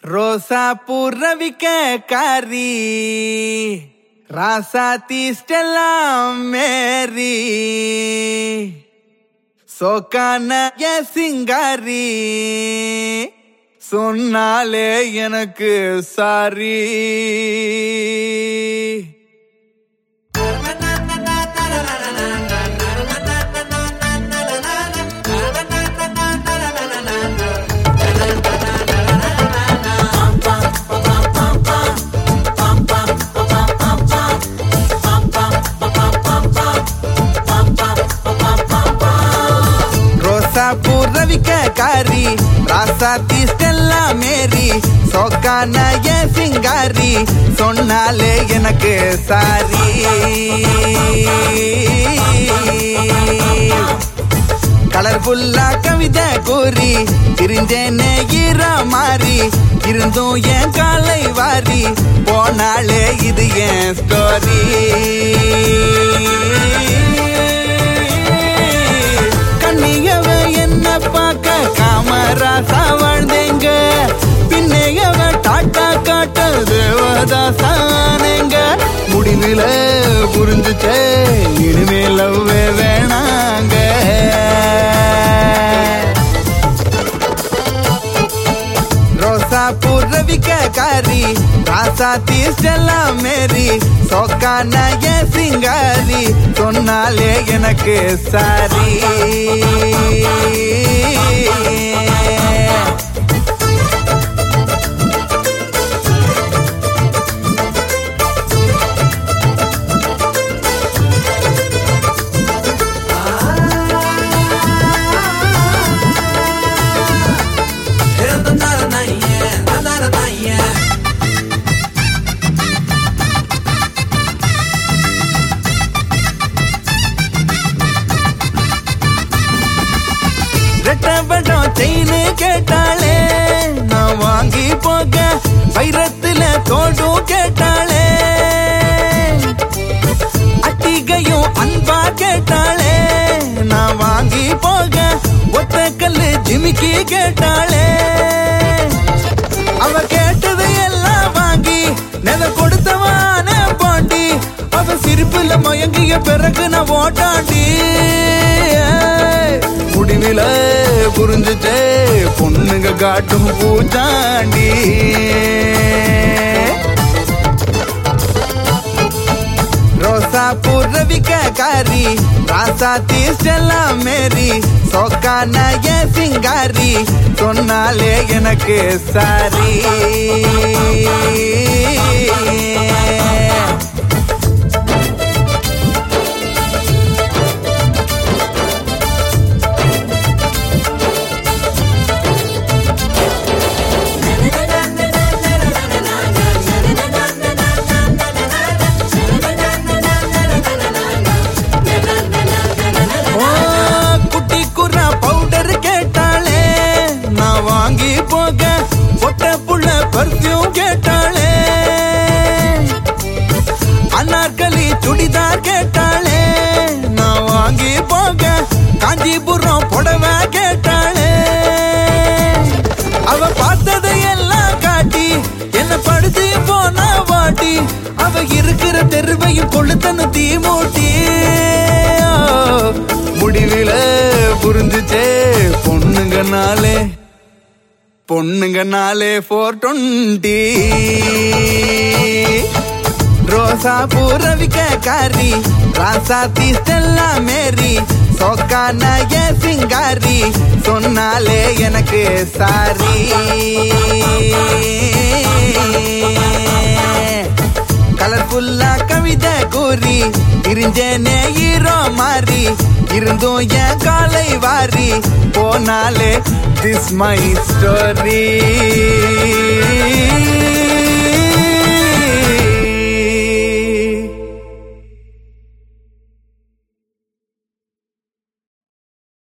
ரோசா பூர்ணவிக்க காரி ராசாத்தி ஸ்டெல்லாம் மேரி சோக்கான என் சிங்காரி சொன்னாலே எனக்கு சாரி ரோசா பூர்ணவிக்க காரி ராசாத்தி ஸ்டெல்லா மேரி சோக்கான என் சிங்காரி சொன்னாலே எனக்கு சாரி கலர்ஃபுல்லா கவிதை கூறி திரிஞ்சேனே ஈரா மாறி இருந்தும் என் காலை வாரி போனாலே இது என் ஸ்டோரி கண்ணியவ என்ன பார்க்க காமராசா வாழ்ந்தேங்க பின்னையவ டாட்டா காட்ட தேவதாசானேங்க முடிவில புரிஞ்சுச்சே இனிமே லவ்வே வேணாங்க ரோசா பூர்ணவிக்க காரி ராசா தீஸ்டெல்லாம் மேரி சோக்கான என் சிங்காரி சொன்னாலே எனக்கு சாரி ரெட்டபடம் செயின் கேட்டாளே நான் வாங்கி போக வைரத்துல தோடும் கேட்டாளே அட்டிகையும் அன்பா கேட்டாளே நான் வாங்கி போக ஒத்த கல்லு ஜிமிக்கி கேட்டாளே அவ கேட்டது எல்லாம் வாங்கி நெத கொடுத்தவான பாண்டி அவ சிரிப்புல மயங்கிய பிறகு நான் ஓட்டாண்டி முடிவில புரிஞ்சுச்சே பொண்ணுங்க காட்டும் பூச்சாண்டி ரோசா பூர்ணவிக்க காரி ராசா தீஸ்டெல்லாம் மேரி சோக்கான என் சிங்காரி சொன்னாலே எனக்கு சாரி ஓ, குட்டி குர்ரா பவுடர் கேட்டாளே நான் வாங்கி போக பொட்ட புள்ள பர்ஃபியூம் கேட்டாளே அனார்கலி சுடிதார் கேட்டாளே நான் வாங்கி போக காஞ்சிபுரம் புடவை கேட்டாளே அவ பார்த்ததை எல்லாம் காட்டி என்ன படுத்து போனா வாட்டி அவ இருக்கிற தெருவையும் கொளுத்தனு தீ மூட்டி முடிவில புரிஞ்சுச்சே பொண்ணுங்கனாலே பொண்ணுங்கனாலே ஃபோர் டுவெண்ட்டி ரோசா பூரவிக்க காரி ராசா தீஸ்டெல்லா மேரி சோக்கான என் சிங்காரி சொன்னாலே எனக்கு சாரி கலர்ஃபுல்லா கவிதை கூறி திரிஞ்சேனே ஈரோ மாறி இருந்தும் என் காலை வாரி போனாலே திஸ் மை ஸ்டோரி